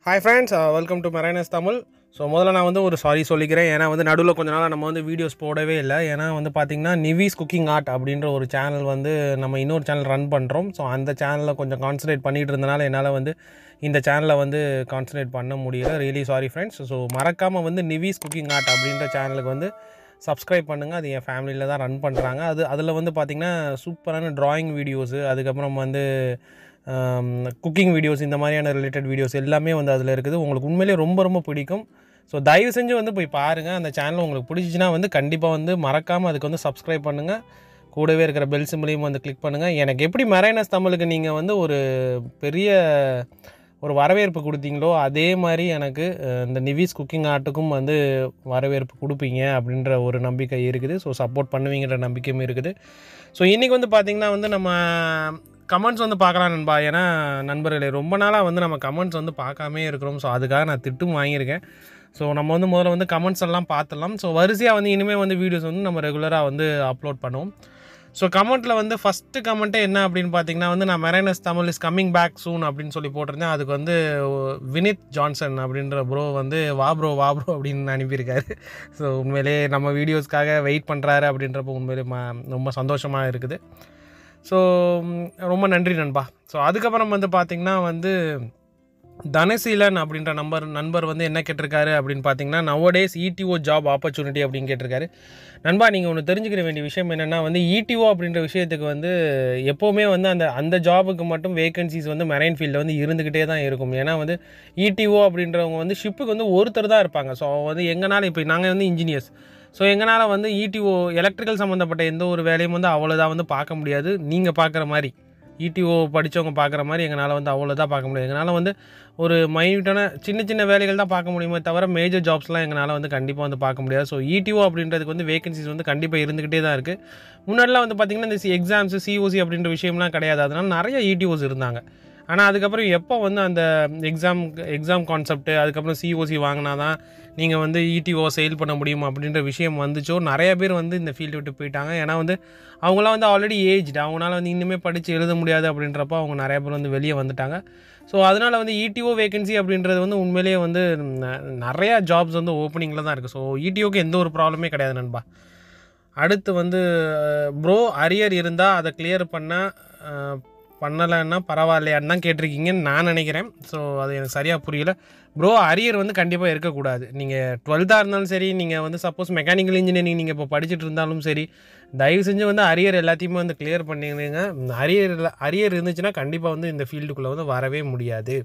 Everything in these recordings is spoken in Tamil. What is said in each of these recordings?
hi friends welcome to Marines Tamil so முதல்ல நான் வந்து ஒரு சாரி சொல்லிக்கிறேன் ஏன்னா வந்து நடுவில் கொஞ்ச நாளாக நம்ம வந்து வீடியோஸ் போடவே இல்லை ஏன்னா வந்து பார்த்திங்கன்னா நிவிஸ் குக்கிங் ஆர்ட் அப்படின்ற ஒரு சேனல் வந்து நம்ம இன்னொரு சேனல் ரன் பண்ணுறோம் ஸோ அந்த சேனலில் கொஞ்சம் கான்சன்ட்ரேட் பண்ணிகிட்டு இருந்தனால என்னால் வந்து இந்த சேனலை வந்து கான்சன்ட்ரேட் பண்ண முடியல ரியலி சாரி ஃப்ரெண்ட்ஸ் ஸோ மறக்காமல் வந்து நிவிஸ் குக்கிங் ஆர்ட் அப்படின்ற சேனலுக்கு வந்து சப்ஸ்கிரைப் பண்ணுங்கள் அது என் ஃபேமிலியில் தான் ரன் பண்ணுறாங்க அது அதில் வந்து பார்த்திங்கன்னா சூப்பரான ட்ராயிங் வீடியோஸு அதுக்கப்புறம் வந்து குக்கிங் வீடியோஸ் இந்த மாதிரியான ரிலேட்டட் வீடியோஸ் எல்லாமே வந்து அதில் இருக்குது உங்களுக்கு உண்மையிலேயே ரொம்ப ரொம்ப பிடிக்கும் ஸோ தயவு செஞ்சு வந்து போய் பாருங்கள் அந்த சேனல் உங்களுக்கு பிடிச்சிச்சின்னா வந்து கண்டிப்பாக வந்து மறக்காமல் அதுக்கு வந்து சப்ஸ்கிரைப் பண்ணுங்கள் கூடவே இருக்கிற பெல் சிம்பிளையும் வந்து கிளிக் பண்ணுங்கள் எனக்கு எப்படி மெரைனஸ் தமிழுக்கு நீங்கள் வந்து ஒரு பெரிய ஒரு வரவேற்பு கொடுத்தீங்களோ அதே மாதிரி எனக்கு அஹ், இந்த நிவிஸ் குக்கிங் ஆர்ட்டுக்கும் வந்து வரவேற்பு கொடுப்பீங்க அப்படின்ற ஒரு நம்பிக்கை இருக்குது ஸோ சப்போர்ட் பண்ணுவீங்கன்ற நம்பிக்கையும் இருக்குது ஸோ இன்றைக்கி வந்து பார்த்திங்கன்னா வந்து நம்ம கமெண்ட்ஸ் வந்து பார்க்கலாம் நண்பா ஏன்னா நண்பர்களே ரொம்ப நாளாக வந்து நம்ம கமெண்ட்ஸ் வந்து பார்க்காமே இருக்கிறோம் ஸோ அதுக்காக நான் திட்டும் வாங்கியிருக்கேன் ஸோ நம்ம வந்து முதல்ல வந்து கமெண்ட்ஸ் எல்லாம் பார்த்துடலாம் ஸோ வரிசையாக வந்து இனிமேல் வந்து வீடியோஸ் வந்து நம்ம ரெகுலராக வந்து அப்லோட் பண்ணுவோம் ஸோ கமெண்ட்டில் வந்து ஃபஸ்ட்டு கமெண்ட்டே என்ன அப்படின்னு பார்த்தீங்கன்னா வந்து நான் Marines Tamil is coming back soon அப்படின்னு சொல்லி போட்டிருந்தேன் அதுக்கு வந்து வினித் ஜான்சன் அப்படின்ற ப்ரோ வந்து வா ப்ரோ வா ப்ரோ அப்படின்னு அனுப்பியிருக்காரு ஸோ உண்மையிலே நம்ம வீடியோஸ்க்காக வெயிட் பண்ணுறாரு அப்படின்றப்போ உண்மையிலே ம ரொம்ப சந்தோஷமாக இருக்குது ஸோ ரொம்ப நன்றி நண்பா ஸோ அதுக்கப்புறம் வந்து பார்த்திங்கன்னா வந்து தனசீலன் அப்படின்ற நம்பர் நண்பர் வந்து என்ன கேட்டிருக்காரு அப்படின்னு பார்த்தீங்கன்னா நவடேஸ் இடிஓ ஜாப் ஆப்பர்ச்சுனிட்டி அப்படின்னு கேட்டிருக்காரு நண்பா நீங்கள் ஒன்று தெரிஞ்சுக்கிற வேண்டிய விஷயம் என்னென்னா வந்து இடிஓ அப்படின்ற விஷயத்துக்கு வந்து எப்போவுமே வந்து அந்த அந்த ஜாபுக்கு மட்டும் வேகன்சிஸ் வந்து மெரைன் ஃபீல்டில் வந்து இருந்துக்கிட்டே தான் இருக்கும் ஏன்னா வந்து இடிஓ அப்படின்றவங்க வந்து ஷிப்புக்கு வந்து ஒருத்தர் தான் இருப்பாங்க ஸோ வந்து எங்கனாலும் இப்போ நாங்கள் வந்து இன்ஜினியர்ஸ் ஸோ எங்களால் வந்து இடிஓ எலக்ட்ரிக்கல் சம்மந்தப்பட்ட எந்த ஒரு வேலையும் வந்து அவ்வளோதான் வந்து பார்க்க முடியாது நீங்கள் பார்க்குற மாதிரி இடிஓ படித்தவங்க பார்க்குற மாதிரி எங்களால் வந்து அவ்வளோதான் பார்க்க முடியாது எங்களால் வந்து ஒரு மைன்யூட்டான சின்ன சின்ன வேலைகள் தான் பார்க்க முடியுமே தவிர மேஜர் ஜாப்ஸ்லாம் எங்களால் வந்து கண்டிப்பாக வந்து பார்க்க முடியாது ஸோ இடிஓ அப்படின்றதுக்கு வந்து வேகன்சிஸ் வந்து கண்டிப்பாக இருந்துக்கிட்டே தான் இருக்குது முன்னாடிலாம் வந்து பார்த்திங்கன்னா இந்த எக்ஸாம்ஸு சிஓசி அப்படின்ற விஷயம்லாம் கிடையாது அதனால் நிறைய இடிஓஸ் இருந்தாங்க ஆனால் அதுக்கப்புறம் எப்போ வந்து அந்த எக்ஸாம் எக்ஸாம் கான்செப்ட்டு அதுக்கப்புறம் சிஓசி வாங்கினா தான் நீங்கள் வந்து இடிஓ சேல் பண்ண முடியும் அப்படின்ற விஷயம் வந்துச்சோ நிறைய பேர் வந்து இந்த ஃபீல்டு விட்டு போயிட்டாங்க ஏன்னா வந்து அவங்களாம் வந்து ஆல்ரெடி ஏஜ்டு அவங்களால வந்து இன்னுமே படித்து எழுத முடியாது அப்படின்றப்போ அவங்க நிறைய பேர் வந்து வெளியே வந்துட்டாங்க ஸோ அதனால் வந்து இடிஓ வேகன்சி அப்படின்றது வந்து உண்மையிலேயே வந்து ந- நிறையா ஜாப்ஸ் வந்து ஓப்பனிங்கில் தான் இருக்குது ஸோ இடிஓக்கு எந்த ஒரு ப்ராப்ளமே கிடையாது நண்பா அடுத்து வந்து ப்ரோ அரியர் இருந்தால் அதை கிளியர் பண்ணால் பண்ணலைன்னா பரவாயில்லையான்னு தான் கேட்டிருக்கீங்கன்னு நான் நினைக்கிறேன் ஸோ அது எனக்கு சரியாக புரியல ப்ரோ அரியர் வந்து கண்டிப்பாக இருக்கக்கூடாது நீங்கள் டுவெல்த்தாக இருந்தாலும் சரி நீங்கள் வந்து சப்போஸ் மெக்கானிக்கல் இன்ஜினியரிங் நீங்கள் இப்போ படிச்சுட்டு இருந்தாலும் சரி தயவு செஞ்சு வந்து அரியர் எல்லாத்தையுமே வந்து கிளியர் பண்ணிடுங்க அரியர் அரியர் இருந்துச்சுன்னா கண்டிப்பாக வந்து இந்த ஃபீல்டுக்குள்ளே வந்து வரவே முடியாது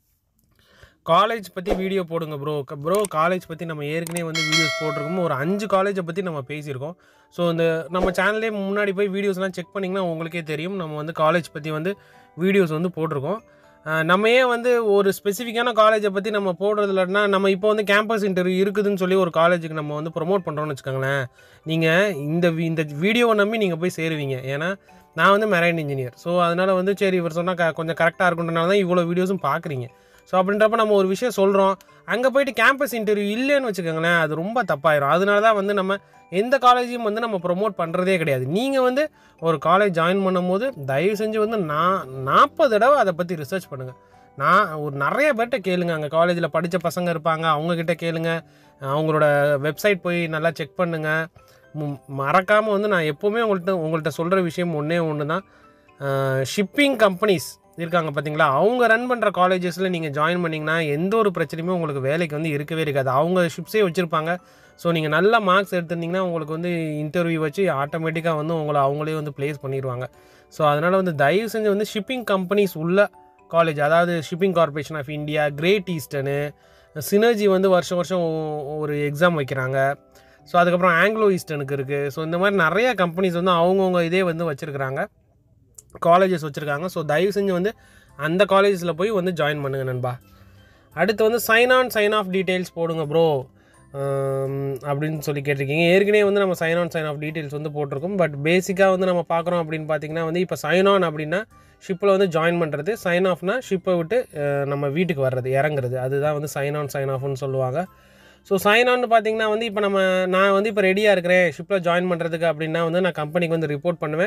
காலேஜ் பற்றி வீடியோ போடுங்க ப்ரோ ப்ரோ காலேஜ் பற்றி நம்ம ஏற்கனவே வந்து வீடியோஸ் போட்டிருக்கோம் ஒரு அஞ்சு காலேஜை பற்றி நம்ம பேசியிருக்கோம் ஸோ இந்த நம்ம சேனல்லே முன்னாடி போய் வீடியோஸ்லாம் செக் பண்ணிங்கன்னா உங்களுக்கே தெரியும் நம்ம வந்து காலேஜ் பற்றி வந்து வீடியோஸ் வந்து போட்டிருக்கோம் அஹ் நம்ம ஏன் வந்து ஒரு ஸ்பெசிஃபிக்கான காலேஜை பற்றி நம்ம போடுறது இல்லைன்னா நம்ம இப்போ வந்து கேம்பஸ் இன்டர்வியூ இருக்குதுன்னு சொல்லி ஒரு காலேஜுக்கு நம்ம வந்து ப்ரொமோட் பண்ணுறோம்னு வச்சுக்கோங்களேன் நீங்கள் இந்த வி- இந்த வீடியோவை நம்பி நீங்கள் போய் சேருவீங்க ஏன்னா நான் வந்து மெரைன் இன்ஜினியர் ஸோ அதனால் வந்து சரி இவர் சொன்னால் க கொஞ்சம் கரெக்டாக இருக்குன்றனால தான் இவ்வளோ வீடியோஸும் பார்க்குறீங்க ஸோ அப்படின்றப்ப நம்ம ஒரு விஷயம் சொல்கிறோம் அங்கே போயிட்டு கேம்பஸ் இன்டர்வியூ இல்லைன்னு வச்சுக்கோங்களேன் அது ரொம்ப தப்பாயிரும் அதனால தான் வந்து நம்ம எந்த காலேஜையும் வந்து நம்ம ப்ரொமோட் பண்ணுறதே கிடையாது நீங்கள் வந்து ஒரு காலேஜ் ஜாயின் பண்ணும்போது தயவு செஞ்சு வந்து நான் நாற்பது தடவை அதை பற்றி ரிசர்ச் பண்ணுங்கள் நான் ஒரு நிறைய பேர்கிட்ட கேளுங்க அங்கே காலேஜில் படித்த பசங்க இருப்பாங்க அவங்கக்கிட்ட கேளுங்க அவங்களோட வெப்சைட் போய் நல்லா செக் பண்ணுங்கள் மறக்காமல் வந்து நான் எப்போவுமே உங்கள்கிட்ட உங்கள்கிட்ட சொல்கிற விஷயம் ஒன்றே ஒன்று தான் ஷிப்பிங் கம்பெனிஸ் இருக்காங்க பார்த்தீங்களா அவங்க ரன் பண்ணுற காலேஜஸில் நீங்கள் ஜாயின் பண்ணிங்கன்னா எந்த ஒரு பிரச்சனையுமே உங்களுக்கு வேலைக்கு வந்து இருக்கவே இருக்காது அவங்க ஷிப்ஸே வச்சுருப்பாங்க ஸோ நீங்கள் நல்ல மார்க்ஸ் எடுத்திருந்தீங்கன்னா உங்களுக்கு வந்து இன்டர்வியூ வச்சு ஆட்டோமேட்டிக்காக வந்து உங்களை அவங்களே வந்து ப்ளேஸ் பண்ணிடுவாங்க ஸோ அதனால் வந்து தயவு செஞ்சு வந்து ஷிப்பிங் கம்பெனிஸ் உள்ள காலேஜ் அதாவது shipping corporation of India Great Eastern Synergy வந்து வருஷம் வருஷம் ஒ- ஒரு எக்ஸாம் வைக்கிறாங்க ஸோ அதுக்கப்புறம் ஆங்கிலோ ஈஸ்டர்னுக்கு இருக்குது ஸோ இந்த மாதிரி நிறைய கம்பெனிஸ் வந்து அவங்கவுங்க இதே வந்து வச்சுருக்குறாங்க காலேஜஸ் வச்சுருக்காங்க ஸோ தயவு செஞ்சு வந்து அந்த காலேஜஸில் போய் வந்து ஜாயின் பண்ணுங்க நண்பா அடுத்து வந்து sign on sign off details போடுங்க ப்ரோ அப்படின்னு சொல்லி கேட்டிருக்கீங்க ஏற்கனவே வந்து நம்ம sign on sign off details வந்து போட்டிருக்கோம் பட் பேசிக்காக வந்து நம்ம பார்க்குறோம் அப்படின்னு பார்த்தீங்கன்னா வந்து இப்போ சைன் ஆன் அப்படின்னா ஷிப்பில் வந்து ஜாயின் பண்ணுறது சைன் ஆஃப்னா ஷிப்பை விட்டு அஹ், நம்ம வீட்டுக்கு வர்றது இறங்குறது அதுதான் வந்து சைன் ஆன் சைன் ஆஃப்னு சொல்லுவாங்க ஸோ சைன் ஆன் பார்த்தீங்கன்னா வந்து இப்போ நம்ம நான் வந்து இப்போ ரெடியாக இருக்கிறேன் ஷிப்பில் ஜாயின் பண்ணுறதுக்கு அப்படின்னா வந்து நான் கம்பெனிக்கு வந்து ரிப்போர்ட் பண்ணுவேன்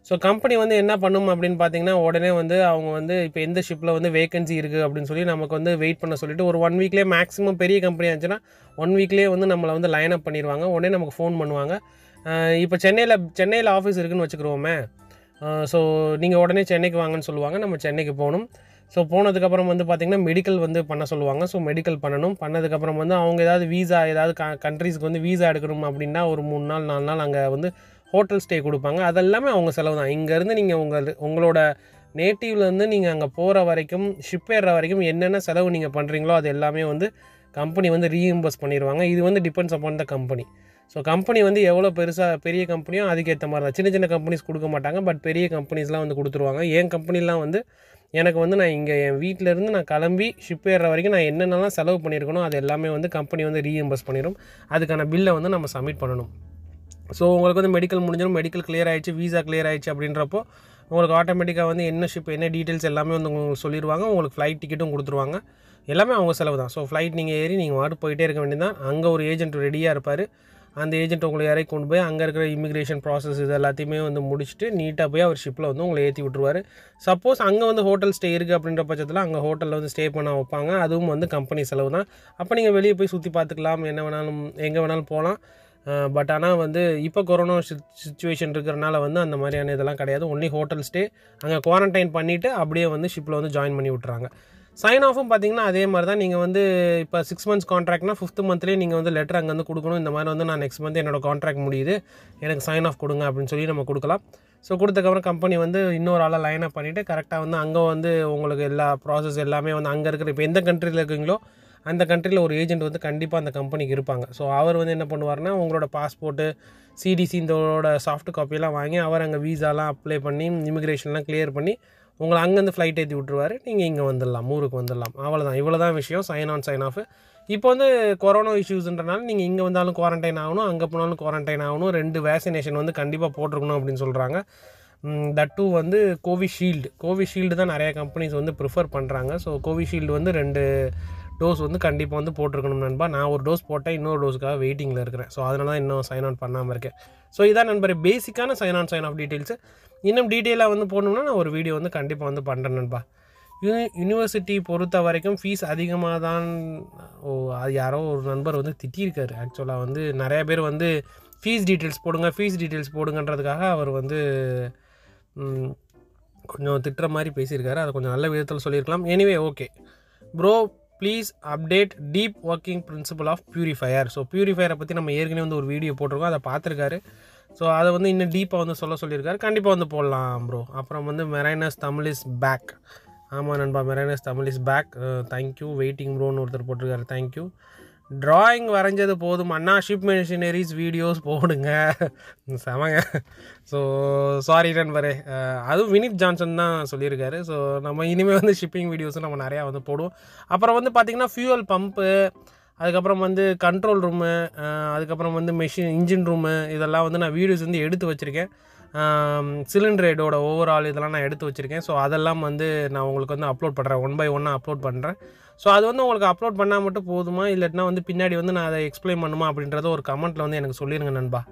ஸோ கம்பெனி வந்து என்ன பண்ணும் அப்படின்னு பார்த்தீங்கன்னா உடனே வந்து அவங்க வந்து இப்போ எந்த ஷிப்பில் வந்து வேகன்சி இருக்குது அப்படின்னு சொல்லி நமக்கு வந்து வெயிட் பண்ண சொல்லிட்டு ஒரு ஒன் வீக்லேயே மேக்ஸிமம் பெரிய கம்பெனி இருந்துச்சுன்னா ஒன் வீக்லேயே வந்து நம்மளை வந்து லைன் அப் பண்ணிடுவாங்க உடனே நமக்கு ஃபோன் பண்ணுவாங்க அஹ் இப்போ சென்னையில் சென்னையில் ஆஃபீஸ் இருக்குன்னு வச்சுக்கிறோமே ஸோ நீங்கள் உடனே சென்னைக்கு வாங்கன்னு சொல்லுவாங்க நம்ம சென்னைக்கு போகணும் ஸோ போனதுக்கப்புறம் வந்து பார்த்திங்கன்னா மெடிக்கல் வந்து பண்ண சொல்லுவாங்க ஸோ மெடிக்கல் பண்ணணும் பண்ணதுக்கப்புறம் வந்து அவங்க ஏதாவது வீசா ஏதாவது க கண்ட்ரீஸ்க்கு வந்து வீசா எடுக்கணும் அப்படின்னா ஒரு மூணு நாள் நாலு நாள் அங்கே வந்து ஹோட்டல் ஸ்டே கொடுப்பாங்க அதெல்லாமே அவங்க செலவு தான் இங்கேருந்து நீங்கள் உங்கள் உங்களோட நேட்டிவ்லேருந்து நீங்கள் அங்கே போகிற வரைக்கும் ஷிப் ஏறுற வரைக்கும் என்னென்ன செலவு நீங்கள் பண்ணுறீங்களோ அது எல்லாமே வந்து கம்பெனி வந்து ரீஇம்பர்ஸ் பண்ணிடுவாங்க இது வந்து depends upon the company so company வந்து எவ்வளோ பெருசாக பெரிய கம்பெனியோ அதுக்கேற்ற மாதிரி தான் சின்ன சின்ன கம்பெனிஸ் கொடுக்க மாட்டாங்க பட் பெரிய கம்பெனிஸ்லாம் வந்து கொடுத்துருவாங்க என் கம்பெனிலாம் வந்து எனக்கு வந்து நான் இங்கே என் வீட்டில் இருந்து நான் கிளம்பி ஷிப் ஏறுற வரைக்கும் நான் என்னென்னலாம் செலவு பண்ணியிருக்கணும் அது எல்லாமே வந்து கம்பெனி வந்து ரீஎம்பர்ஸ் பண்ணிடும் அதுக்கான பில்லை வந்து நம்ம சப்மிட் பண்ணணும் ஸோ உங்களுக்கு வந்து மெடிக்கல் முடிஞ்சிடும் மெடிக்கல் clear ஆயிடுச்சு வீசா clear ஆயிடுச்சு அப்படின்றப்போ உங்களுக்கு ஆட்டோமேட்டிக்காக வந்து என்ன ஷிப் என்ன டீட்டெயில்ஸ் எல்லாமே வந்து உங்களுக்கு சொல்லிடுவாங்க உங்களுக்கு ஃப்ளைட் டிக்கெட்டும் கொடுத்துருவாங்க எல்லாமே அவங்க செலவு தான் ஸோ ஃப்ளைட் நீங்கள் ஏறி நீங்கள் வாட்டு போயிட்டே இருக்க வேண்டியதான் அங்கே ஒரு ஏஜென்ட் ரெடியாக இருப்பார் அந்த ஏஜென்ட் உங்களை இறக்கி கொண்டு போய் அங்கே இருக்கிற இமிக்ரேஷன் ப்ராசஸ் இது எல்லாத்தையுமே வந்து முடிச்சுட்டு நீட்டாக போய் அவர் ஷிப்பில் வந்து உங்களை ஏற்றி விட்ருவார் சப்போஸ் அங்கே வந்து ஹோட்டல் ஸ்டே இருக்குது அப்படின்ற பட்சத்தில் அங்கே ஹோட்டலில் வந்து ஸ்டே பண்ண வைப்பாங்க அதுவும் வந்து கம்பெனி செலவு தான் அப்போ நீங்கள் வெளியே போய் சுற்றி பார்த்துக்கலாம் என்ன வேணாலும் எங்கே வேணாலும் போகலாம் பட் ஆனால் வந்து இப்போ கொரோனா சுச்சுவேஷன் இருக்கிறனால வந்து அந்த மாதிரியான இதெல்லாம் கிடையாது ஒன்லி ஹோட்டல் ஸ்டே அங்கே குவாரண்டைன் பண்ணிவிட்டு அப்படியே வந்து ஷிப்பில் வந்து ஜாயின் பண்ணி விட்றாங்க சைன் ஆஃபும் பார்த்தீங்கன்னா அதே மாதிரி தான் நீங்கள் வந்து இப்போ சிக்ஸ் மந்த்ஸ் கான்ட்ராக்ட்னா ஃபிஃப்த் மந்த்லேயே நீங்கள் வந்து லெட்டர் அங்கே வந்து கொடுக்கணும் இந்த மாதிரி வந்து நான் நெக்ஸ்ட் மந்த் என்னோட கான்ட்ராக்ட் முடியுது எனக்கு சைன் ஆஃப் கொடுங்க அப்படின்னு சொல்லி நம்ம கொடுக்கலாம் ஸோ கொடுத்தக்கப்புறம் கம்பெனி வந்து இன்னொரு ஆளாக லைன் அப் பண்ணிவிட்டு கரெக்டாக வந்து அங்கே வந்து உங்களுக்கு எல்லா ப்ராசஸ் எல்லாமே வந்து அங்கே இருக்கிற இப்போ எந்த கண்ட்ரியில் இருக்கீங்களோ அந்த கண்ட்ரியில் ஒரு ஏஜென்ட் வந்து கண்டிப்பாக அந்த கம்பெனிக்கு இருப்பாங்க ஸோ அவர் வந்து என்ன பண்ணுவார்னா உங்களோட பாஸ்போர்ட்டு சிடிசி இதோட சாஃப்ட் காப்பியெல்லாம் வாங்கி அவர் அங்கே வீசாலாம் அப்ளை பண்ணி இமிக்ரேஷன்லாம் கிளியர் பண்ணி உங்களை அங்கேருந்து ஃப்ளைட் ஏற்றி விட்ருவாரு நீங்கள் இங்கே வந்துடலாம் ஊருக்கு வந்துடலாம் அவ்வளோதான் இவ்வளோ தான் விஷயம் சைன் ஆன் சைன் ஆஃப் இப்போ வந்து கொரோனா இஷ்யூஸ்ன்றனால நீங்கள் இங்கே வந்தாலும் குவாரண்டைன் ஆகணும் அங்கே போனாலும் குவாரண்டைன் ஆகணும் ரெண்டு வேக்சினேஷன் வந்து கண்டிப்பாக போட்டிருக்கணும் அப்படின்னு சொல்கிறாங்க தட் டூ வந்து கோவிஷீல்டு கோவிஷீல்டு தான் நிறைய கம்பெனிஸ் வந்து ப்ரிஃபர் பண்ணுறாங்க ஸோ கோவிஷீல்டு வந்து ரெண்டு டோஸ் வந்து கண்டிப்பாக வந்து போட்டிருக்கணும் நண்பா நான் ஒரு டோஸ் போட்டேன் இன்னொரு டோஸுக்காக வெயிட்டிங்கில் இருக்கிறேன் ஸோ அதனால தான் இன்னும் சைன் ஆன் பண்ணாமல் இருக்கேன் ஸோ இதான் நண்பர் பேசிக்கான sign on sign off details இன்னும் டீட்டெயிலாக வந்து போடணும்னா நான் ஒரு வீடியோ வந்து கண்டிப்பாக வந்து பண்ணுறேன் நண்பா யூனி யூனிவர்சிட்டி பொறுத்த வரைக்கும் ஃபீஸ் அதிகமாக தான் ஓ அது யாரோ ஒரு நண்பர் வந்து திட்டியிருக்காரு ஆக்சுவலாக வந்து நிறைய பேர் வந்து ஃபீஸ் டீட்டெயில்ஸ் போடுங்க ஃபீஸ் டீட்டெயில்ஸ் போடுங்கன்றதுக்காக அவர் வந்து ம், கொஞ்சம் திட்டுற மாதிரி பேசியிருக்காரு அதை கொஞ்சம் நல்ல விதத்தில் சொல்லியிருக்கலாம் anyway okay bro please update deep working principle of purifier so பியூரிஃபையரை பற்றி நம்ம ஏற்கனவே வந்து ஒரு வீடியோ போட்டிருக்கோம் அதை பார்த்துருக்காரு ஸோ அதை வந்து இன்னும் டீப்பாக வந்து சொல்ல சொல்லியிருக்காரு கண்டிப்பாக வந்து போடலாம் ப்ரோ அப்புறம் வந்து மெரைனஸ் தமிழ் இஸ் பேக் ஆமாம் நண்பா Marines Tamil is back thank you waiting ப்ரோன்னு ஒருத்தர் போட்டிருக்காரு தேங்க்யூ டிராயிங் வரைஞ்சது போதும் அண்ணா ஷிப் மிஷினரிஸ் வீடியோஸ் போடுங்க செமங்க ஸோ சாரி நண்பரே அஹ், அதுவும் வினித் ஜான்சன் தான் சொல்லியிருக்காரு ஸோ நம்ம இனிமேல் வந்து ஷிப்பிங் வீடியோஸும் நம்ம நிறையா வந்து போடுவோம் அப்புறம் வந்து பார்த்திங்கன்னா ஃபியூவல் பம்ப்பு அதுக்கப்புறம் வந்து கண்ட்ரோல் ரூமு அதுக்கப்புறம் வந்து மெஷின் இன்ஜின் ரூமு இதெல்லாம் வந்து நான் வீடியோஸ் வந்து எடுத்து வச்சுருக்கேன் சிலிண்டர் ரேட்டோட ஓவரால் இதெல்லாம் நான் எடுத்து வச்சுருக்கேன் ஸோ அதெல்லாம் வந்து நான் உங்களுக்கு வந்து அப்லோட் பண்ணுறேன் ஒன் பை ஒன்னாக அப்லோட் பண்ணுறேன் ஸோ அது வந்து உங்களுக்கு அப்லோட் பண்ணால் மட்டும் போதுமா இல்லாட்டினா வந்து பின்னாடி வந்து நான் அதை எக்ஸ்பிளைன் பண்ணுமா அப்படின்றத ஒரு கமெண்ட்டில் வந்து எனக்கு சொல்லிடுங்க நண்பா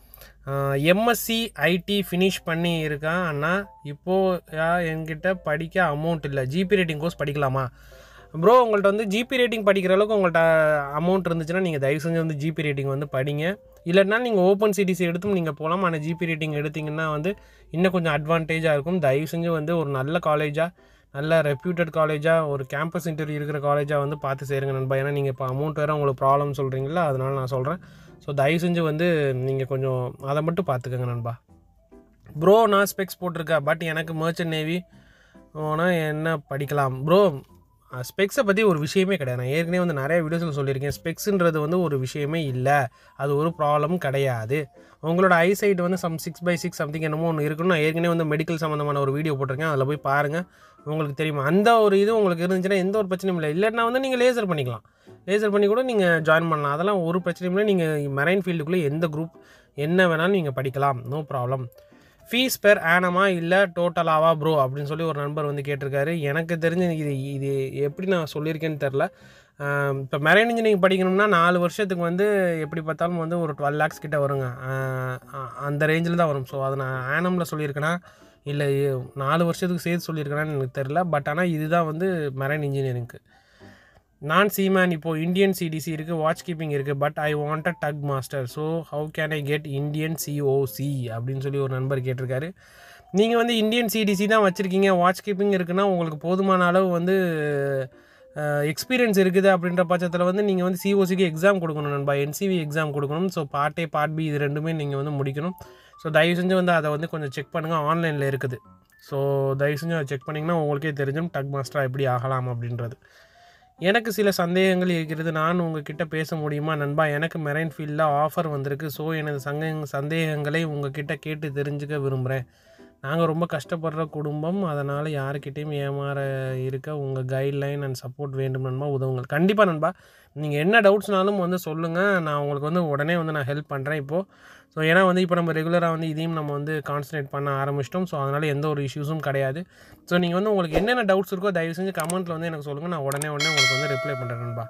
எம்எஸ்சி ஐடி ஃபினிஷ் பண்ணி இருக்கான் அண்ணா இப்போது என்கிட்ட படிக்க அமௌண்ட் இல்லை ஜிபி ரேட்டிங் கோர்ஸ் படிக்கலாமா ப்ரோ உங்கள்கிட்ட வந்து ஜிபி ரேட்டிங் படிக்கிற அளவுக்கு உங்கள்கிட்ட அமௌண்ட் இருந்துச்சுன்னா நீங்கள் தயவு செஞ்சு வந்து ஜிபி ரேட்டிங் வந்து படிங்க இல்லைன்னா நீங்கள் ஓப்பன் சிடிசி எடுத்தும் நீங்கள் போகலாம் ஆனால் ஜிபி ரேட்டிங் எடுத்தீங்கன்னா வந்து இன்னும் கொஞ்சம் அட்வான்டேஜாக இருக்கும் தயவு செஞ்சு வந்து ஒரு நல்ல காலேஜாக நல்ல ரெப்யூட்டட் காலேஜாக ஒரு கேம்பஸ் இன்டர்வியூ இருக்கிற காலேஜாக வந்து பார்த்து சேருங்க நண்பா ஏன்னா நீங்கள் இப்போ அமௌண்ட் வேறு உங்களுக்கு ப்ராப்ளம் சொல்கிறீங்களா அதனால நான் சொல்கிறேன் ஸோ தயவு செஞ்சு வந்து நீங்கள் கொஞ்சம் அதை மட்டும் பார்த்துக்கோங்க நண்பா ப்ரோ நான் ஸ்பெக்ஸ் போட்டிருக்கேன் பட் எனக்கு மர்ச்சன்ட் நேவி போனால் என்ன படிக்கலாம் ப்ரோ ஸ்பெக்ஸை பற்றி ஒரு விஷயமே கிடையாது நான் ஏற்கனவே வந்து நிறைய வீடியோஸில் சொல்லியிருக்கேன் ஸ்பெக்ஸுன்றது வந்து ஒரு விஷயமே இல்லை அது ஒரு ப்ராப்ளம் கிடையாது உங்களோட ஐசைட் வந்து some six by six something என்னமோ ஒன்று இருக்குன்னு நான் ஏற்கனவே வந்து மெடிக்கல் சம்மந்தமான ஒரு வீடியோ போட்டிருக்கேன் அதில் போய் பாருங்கள் உங்களுக்கு தெரியுமா அந்த ஒரு இது உங்களுக்கு இருந்துச்சுன்னா எந்த ஒரு பிரச்சனையும் இல்லை இல்லைன்னா வந்து நீங்கள் லேசர் பண்ணிக்கலாம் லேசர் பண்ணி கூட நீங்கள் ஜாயின் பண்ணலாம் அதெல்லாம் ஒரு பிரச்சனையும் இல்லை நீங்கள் மெரைன் ஃபீல்டுக்குள்ளே எந்த குரூப் என்ன வேணாலும் நீங்கள் படிக்கலாம் நோ ப்ராப்ளம் ஃபீஸ் பெர் ஆனமா இல்லை டோட்டலாவா ப்ரோ அப்படின்னு சொல்லி ஒரு நண்பர் வந்து கேட்டிருக்காரு எனக்கு தெரிஞ்சு இது இது எப்படி நான் சொல்லியிருக்கேன்னு தெரில இப்போ மெரைன் இன்ஜினியரிங் படிக்கணும்னா நாலு வருஷத்துக்கு வந்து எப்படி பார்த்தாலும் வந்து ஒரு டுவெல் லேக்ஸ் கிட்ட வருங்க அஹ் அ- அந்த ரேஞ்சில் தான் வரும் ஸோ அதை நான் ஆனமில் சொல்லியிருக்கேனா இல்லை நாலு வருஷத்துக்கு சேர்த்து சொல்லியிருக்கேனான்னு எனக்கு தெரில பட் ஆனால் இதுதான் வந்து மெரைன் இன்ஜினியரிங்க்கு நான் சீமேன் இப்போது இந்தியன் சிடிசி இருக்குது வாட்ச் கீப்பிங் இருக்குது but I want a deck master so how can I get Indian COC அப்படின்னு சொல்லி ஒரு நண்பர் கேட்டிருக்காரு நீங்கள் வந்து இந்தியன் சிடிசி தான் வச்சுருக்கீங்க வாட்ச் கீப்பிங் இருக்குன்னா உங்களுக்கு போதுமான அளவு வந்து எக்ஸ்பீரியன்ஸ் இருக்குது அப்படின்ற பட்சத்தில் வந்து நீங்கள் வந்து சிஓசிக்கு எக்ஸாம் கொடுக்கணும் நண்பா என்சிவி எக்ஸாம் கொடுக்கணும் so part A part B இது ரெண்டுமே நீங்கள் வந்து முடிக்கணும் ஸோ தயவு செஞ்சு வந்து அதை வந்து கொஞ்சம் செக் பண்ணுங்கள் ஆன்லைனில் இருக்குது ஸோ தயவு செஞ்சு அதை செக் பண்ணிங்கன்னா உங்களுக்கே தெரிஞ்சும் டக் மாஸ்டராக எப்படி ஆகலாம் அப்படின்றது எனக்கு சில சந்தேகங்கள் இருக்கிறது நான் உங்ககிட்ட பேச முடியுமா நண்பா எனக்கு மெரைன் ஃபீல்டில் ஆஃபர் வந்திருக்கு ஸோ எனது சங்க சந்தேகங்களை உங்ககிட்ட கேட்டு தெரிஞ்சுக்க விரும்புகிறேன் நாங்கள் ரொம்ப கஷ்டப்படுற குடும்பம் அதனால் யாருக்கிட்டேயும் ஏமாற இருக்க உங்கள் கைட்லைன் அண்ட் சப்போர்ட் வேண்டும் நண்பா உதவுங்கள் கண்டிப்பாக நண்பா நீங்கள் என்ன டவுட்ஸ்னாலும் வந்து சொல்லுங்கள் நான் உங்களுக்கு வந்து உடனே வந்து நான் ஹெல்ப் பண்ணுறேன் இப்போது ஸோ ஏன்னா வந்து இப்போ நம்ம ரெகுலராக வந்து இதையும் நம்ம வந்து கான்சன்ட்ரேட் பண்ண ஆரம்பிச்சிட்டோம் ஸோ அதனால் எந்த ஒரு இஷ்யூஸும் கிடையாது ஸோ நீங்கள் வந்து உங்களுக்கு என்னென்ன டவுட்ஸ் இருக்கோ தயவு செஞ்சு கமெண்ட்டில் வந்து எனக்கு சொல்லுங்கள் நான் உடனே உடனே உங்களுக்கு வந்து ரிப்ளை பண்ணுறேன் நண்பா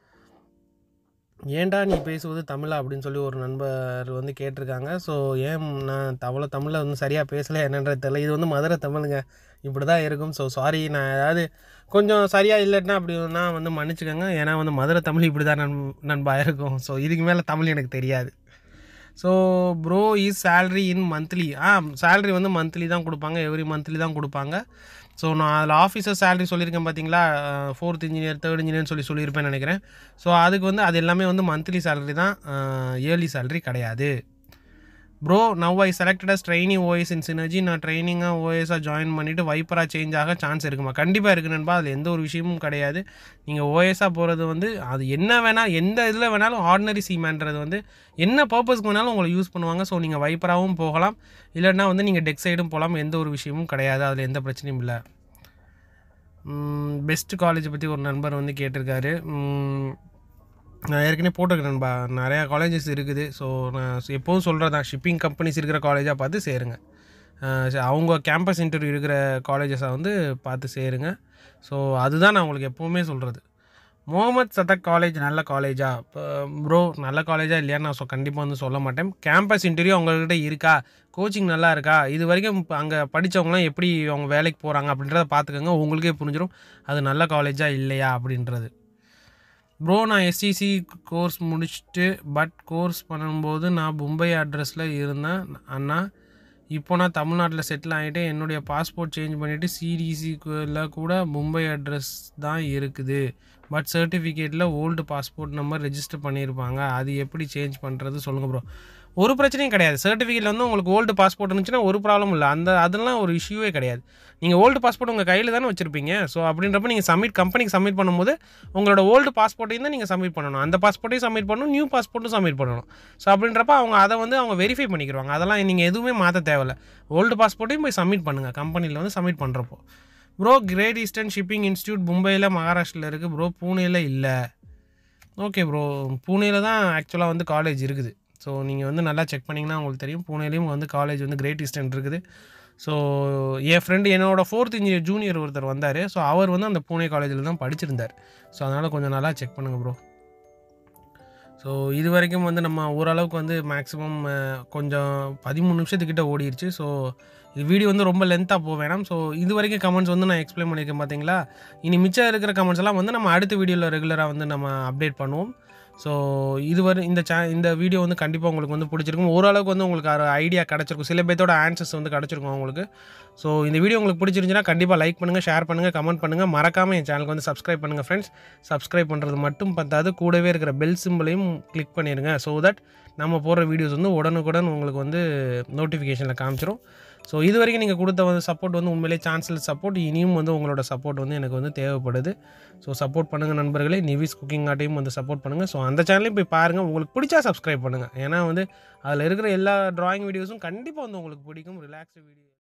ஏன்டா நீ பேசுவது தமிழா அப்படின்னு சொல்லி ஒரு நண்பர் வந்து கேட்டிருக்காங்க ஸோ ஏன் நான் அவ்வளோ தமிழில் வந்து சரியாக பேசலை என்னன்றது தெரியல இது வந்து மதுரை தமிழுங்க இப்படி தான் இருக்கும் ஸோ சாரி நான் ஏதாவது கொஞ்சம் சரியாக இல்லைன்னா அப்படின்னா வந்து மன்னிச்சுக்கோங்க ஏன்னா வந்து மதுரை தமிழ் இப்படி தான் நண் நண்பா இருக்கும் ஸோ இதுக்கு மேலே தமிழ் எனக்கு தெரியாது so bro is salary in monthly ah salary வந்து மந்த்லி தான் கொடுப்பாங்க எவ்ரி மந்த்லி தான் கொடுப்பாங்க ஸோ நான் அதில் ஆஃபீஸர் சேலரி சொல்லியிருக்கேன் பார்த்தீங்களா ஃபோர்த் இன்ஜினியர் தேர்ட் இன்ஜினியர்னு சொல்லி சொல்லியிருப்பேன்னு நினைக்கிறேன் ஸோ அதுக்கு வந்து அது எல்லாமே வந்து மந்த்லி சேலரி தான் இயர்லி சேலரி கிடையாது bro now I selected as training OS in Synergy நான் ட்ரைனிங்காக ஓஎஸாக ஜாயின் பண்ணிவிட்டு வைப்பராக சேஞ்ச் ஆக சான்ஸ் இருக்குமா கண்டிப்பாக இருக்கு நண்பா அதில் எந்த ஒரு விஷயமும் கிடையாது நீங்கள் ஓஎஸாக போகிறது வந்து அது என்ன வேணால் எந்த இதில் வேணாலும் ஆர்டினரி சீமேன்றது வந்து என்ன பர்பஸ்க்கு வேணாலும் உங்களை யூஸ் பண்ணுவாங்க ஸோ நீங்கள் வைப்பராகவும் போகலாம் இல்லைன்னா வந்து நீங்கள் டெக் சைடும் போகலாம் எந்த ஒரு விஷயமும் கிடையாது அதில் எந்த பிரச்சனையும் இல்லை பெஸ்ட் காலேஜை பற்றி ஒரு நண்பர் வந்து கேட்டிருக்காரு உம், நான் ஏற்கனவே போட்டிருக்கேன் நண்பா நிறையா காலேஜஸ் இருக்குது ஸோ நான் எப்போதும் சொல்கிறது தான் ஷிப்பிங் கம்பெனிஸ் இருக்கிற காலேஜாக பார்த்து சேருங்க அஹ் சரி, அவங்க கேம்பஸ் இன்டர்வியூ இருக்கிற காலேஜஸை வந்து பார்த்து சேருங்க ஸோ அதுதான் நான் உங்களுக்கு எப்போவுமே சொல்கிறது முகமது சதக் காலேஜ் நல்ல காலேஜா ப்ரோ நல்ல காலேஜா இல்லையான்னு நான் சொ கண்டிப்பாக வந்து சொல்ல மாட்டேன் கேம்பஸ் இன்டர்வியூ அவங்கக்கிட்ட இருக்கா கோச்சிங் நல்லா இருக்கா இது வரைக்கும் இப்போ அங்கே படித்தவங்களாம் எப்படி அவங்க வேலைக்கு போகிறாங்க அப்படின்றத பார்த்துக்கோங்க உங்களுக்கே புரிஞ்சிடும் அது நல்ல காலேஜா இல்லையா அப்படின்றது ப்ரோ நான் எஸ்சிசி கோர்ஸ் முடிச்சுட்டு பட் கோர்ஸ் பண்ணும்போது நான் மும்பை அட்ரஸில் இருந்தேன் அண்ணா இப்போ நான் தமிழ்நாட்டில் செட்டில் ஆகிட்டு என்னுடைய பாஸ்போர்ட் சேஞ்ச் பண்ணிவிட்டு சிடிசிக்குள்ள கூட மும்பை அட்ரஸ் தான் இருக்குது பட் சர்டிஃபிகேட்டில் ஓல்டு பாஸ்போர்ட் நம்பர் ரெஜிஸ்டர் பண்ணியிருப்பாங்க அது எப்படி சேஞ்ச் பண்ணுறது சொல்லுங்கள் ப்ரோ ஒரு பிரச்சனையும் கிடையாது சர்டிஃபிகேட்டில் வந்து உங்களுக்கு ஓல்டு பாஸ்போர்ட் இருந்துச்சுன்னா ஒரு ப்ராப்ளம் இல்லை அந்த அதெல்லாம் ஒரு இஷ்யூவே கிடையாது நீங்கள் ஓல்டு பாஸ்போர்ட் உங்கள் கையில் தானே வச்சுருப்பீங்க ஸோ அப்படின்றப்ப நீங்கள் சப்மிட் கம்பெனிக்கு சப்மிட் பண்ணும்போது உங்களோட ஓல்டு பாஸ்போர்ட்டையும் தான் நீங்கள் சப்மிட் பண்ணணும் அந்த பாஸ்போர்ட்டையும் சப்மிட் பண்ணணும் நியூ பாஸ்போர்ட்டும் சப்மிட் பண்ணணும் ஸோ அப்படின்றப்ப அவங்க அதை வந்து அவங்க வெரிஃபை பண்ணிக்கிடுவாங்க அதெல்லாம் நீங்கள் எதுவுமே மாற்ற தேவையில்ல ஓல்டு பாஸ்போர்ட்டையும் போய் சப்மிட் பண்ணுங்கள் கம்பெனியில் வந்து சப்மிட் பண்ணுறப்போ bro Great Eastern shipping institute மும்பையில் மகாராஷ்டிரில் இருக்குது ப்ரோ பூனேயில் இல்லை ஓகே ப்ரோ பூனேயில் தான் ஆக்சுவலாக வந்து காலேஜ் இருக்குது ஸோ நீங்கள் வந்து நல்லா செக் பண்ணிங்கன்னா உங்களுக்கு தெரியும் பூனேலையும் வந்து காலேஜ் வந்து கிரேட் ஈஸ்டர்ன் இருக்குது ஸோ என் ஃப்ரெண்டு என்னோட ஃபோர்த் இன்ஜினியர் ஜூனியர் ஒருத்தர் வந்தார் ஸோ அவர் வந்து அந்த பூனே காலேஜில் தான் படிச்சிருந்தார் ஸோ அதனால் கொஞ்சம் நல்லா செக் பண்ணுங்கள் ப்ரோ ஸோ இது வரைக்கும் வந்து நம்ம ஓரளவுக்கு வந்து மேக்ஸிமம் கொஞ்சம் பதிமூணு நிமிஷத்துக்கிட்ட ஓடிடுச்சு ஸோ இது வீடியோ வந்து ரொம்ப லென்த்தாக போக வேணாம் ஸோ இது வரைக்கும் கமெண்ட்ஸ் வந்து நான் எக்ஸ்பிளைன் பண்ணியிருக்கேன் பார்த்தீங்களா இனி மிச்சம் இருக்கிற கமெண்ட்ஸ் எல்லாம் வந்து நம்ம அடுத்த வீடியோவில் ரெகுலராக வந்து நம்ம அப்டேட் பண்ணுவோம் ஸோ இது வரை இந்த சே இந்த வீடியோ வந்து கண்டிப்பாக உங்களுக்கு வந்து பிடிச்சிருக்கும் ஓரளவுக்கு வந்து உங்களுக்கு ஒரு ஐடியா கிடச்சிருக்கும் சில பேர்த்தோட ஆன்சர்ஸ் வந்து கிடச்சிருக்கும் உங்களுக்கு ஸோ இந்த வீடியோ உங்களுக்கு பிடிச்சிருந்துச்சுன்னா கண்டிப்பாக லைக் பண்ணுங்கள் ஷேர் பண்ணுங்கள் கமெண்ட் பண்ணுங்கள் மறக்காமல் என் சேனலுக்கு வந்து சப்ஸ்கிரைப் பண்ணுங்கள் ஃப்ரெண்ட்ஸ் சப்ஸ்கிரைப் பண்ணுறது மட்டும் பத்தாது கூடவே இருக்கிற பெல் சிம்பிளையும் கிளிக் பண்ணிடுங்க ஸோ தட் நம்ம போடுற வீடியோஸ் வந்து உடனுக்குடன் உங்களுக்கு வந்து நோட்டிஃபிகேஷனில் காமிச்சிரும் ஸோ இது வரைக்கும் நீங்கள் கொடுத்த வந்து சப்போர்ட் வந்து உண்மையிலேயே சான்சலர் சப்போர்ட் இனியும் வந்து உங்களோட சப்போர்ட் வந்து எனக்கு வந்து தேவைப்படுது ஸோ சப்போர்ட் பண்ணுங்கள் நண்பர்களே நிவிஸ் குக்கிங் ஆட்டையும் வந்து சப்போர்ட் பண்ணுங்கள் ஸோ அந்த சேனலையும் போய் பாருங்கள் உங்களுக்கு பிடிச்சா சப்ஸ்கிரைப் பண்ணுங்கள் ஏன்னா வந்து அதில் இருக்கிற எல்லா ட்ராயிங் வீடியோஸும் கண்டிப்பாக வந்து உங்களுக்கு பிடிக்கும் ரிலாக்ஸ் வீடியோ